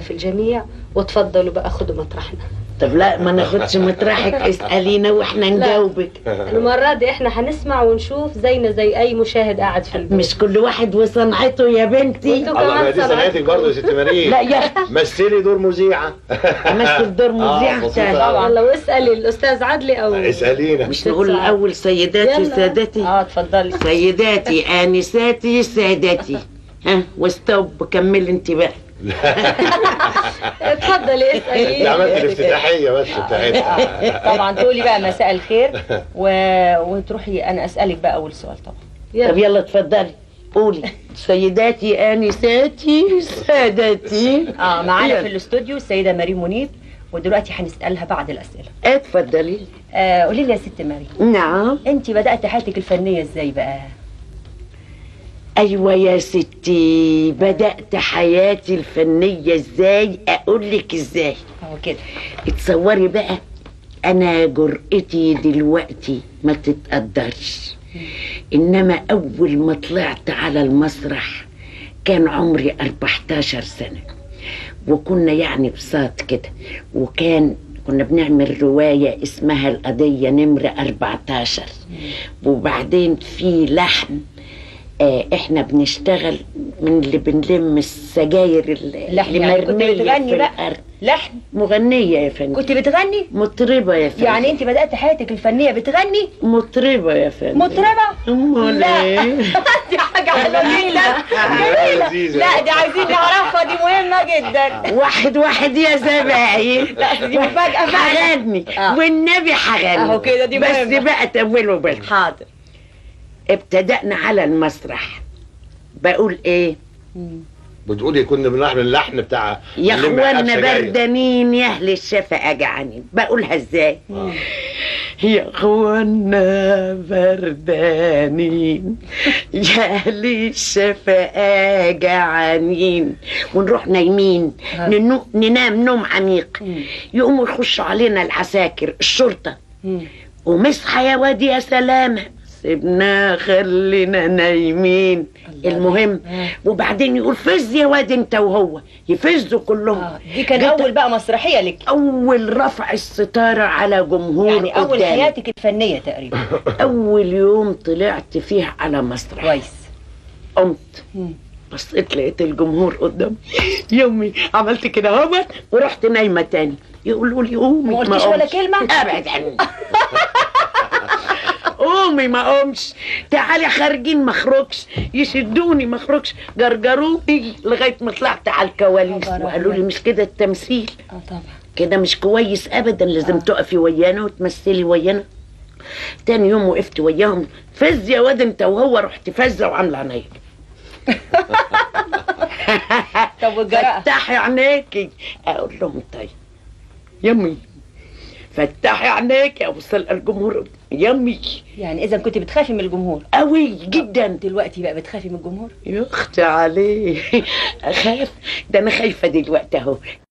في الجميع وتفضلوا بقى خدوا مطرحنا طب لا ما ناخدش مطرحك اسألينا واحنا نجاوبك المرة دي احنا هنسمع ونشوف زينا زي أي مشاهد قاعد في البيت مش كل واحد وصنعته يا بنتي وانتوا الله ما كمان دي صنعتوا. صنعتك برضه يا ست مريم لا يا أختي مثلي دور مذيعة امثل دور مذيع بسيطة تاني. أوي. يلا واسألي الأستاذ عدلي أو اسألينا مش نقول الاول سيداتي يلا. سادتي اه اتفضلي سيداتي انساتي سادتي ها واستوب كملي انت بقى اتفضلي اسألي انت عملت الافتتاحية بس بتاعتها طبعا تقولي بقى مساء الخير و... وتروحي انا اسالك بقى اول سؤال طبعا طب يلا يلا اتفضلي قولي سيداتي انساتي سادتي اه معانا يلا. في الاستوديو السيده مريم منيب ودلوقتي هنسالها بعض الاسئله اتفضلي آه قولي لي يا ست مريم نعم انت بدات حياتك الفنيه ازاي بقى ايوه يا ستي بدات حياتي الفنيه ازاي اقول لك ازاي اهو كده اتصوري بقى انا جرأتي دلوقتي ما تتقدرش انما اول ما طلعت على المسرح كان عمري 14 سنه وكنا يعني بساط كده وكان كنا بنعمل رواية اسمها القضية نمرة 14 وبعدين في لحن آه احنا بنشتغل من اللي بنلم السجاير اللي لحن يعني كنت مرمية بتغني في بقى الأرض. لحن مغنية يا فندم كنت بتغني مطربة يا فندم يعني انت بدات حياتك الفنيه بتغني مطربة يا فندم مطربه أمال لا إيه؟ دي حاجه حلوه جدا جميله لذيذة. لا دي عايزين نعرفها دي مهمه جدا واحد واحد يا زباين لا دي مفاجاه فعلا هغني آه. والنبي هغني أهو كده دي بس مهمة. بقى تولوا بالكم حاضر ابتدأنا على المسرح بقول ايه بتقولي كنا بنعمل اللحن بتاع يا نلم عقاب اخوانا سجاير. بردانين يا اهل الشفقة جعانين بقولها ازاي يا اخوانا بردانين يا اهل الشفقة جعانين ونروح نايمين ننو- ننام نوم عميق يقوموا يخشوا علينا العساكر الشرطة ومصحى يا واد يا سلامة سيبنا خلينا نايمين المهم وبعدين يقول فز يا واد انت وهو يفزوا كلهم آه، دي كان جت اول بقى مسرحيه لك اول رفع الستارة على جمهور يعني اول قدامي. حياتك الفنيه تقريبا اول يوم طلعت فيه على مسرح كويس قمت بصيت لقيت الجمهور قدام يومي عملت كده اهوت ورحت نايمه تاني يقولوا لي قومي ما قلتيش ولا قمتش. كلمة؟ ابدا قومي ما قومش تعالي خارجين ما اخرجش يشدوني ما اخرجش جرجروني لغايه ما طلعت على الكواليس خبر وقالوا لي أبيض. مش كده التمثيل اه طبعا كده مش كويس ابدا لازم تقفي ويانا وتمثلي ويانا تاني يوم وقفت وياهم فز يا واد انت وهو رحت فزه وعامله عينيا طب والجراءه فتحي عينيكي اقول لهم طيب يمي فتحي عينيكي ابص ألقى الجمهور يمي يعني اذا كنت بتخافي من الجمهور قوي جدا دلوقتي بقى بتخافي من الجمهور يا اختي عليه اخاف ده انا خايفه دلوقتي اهو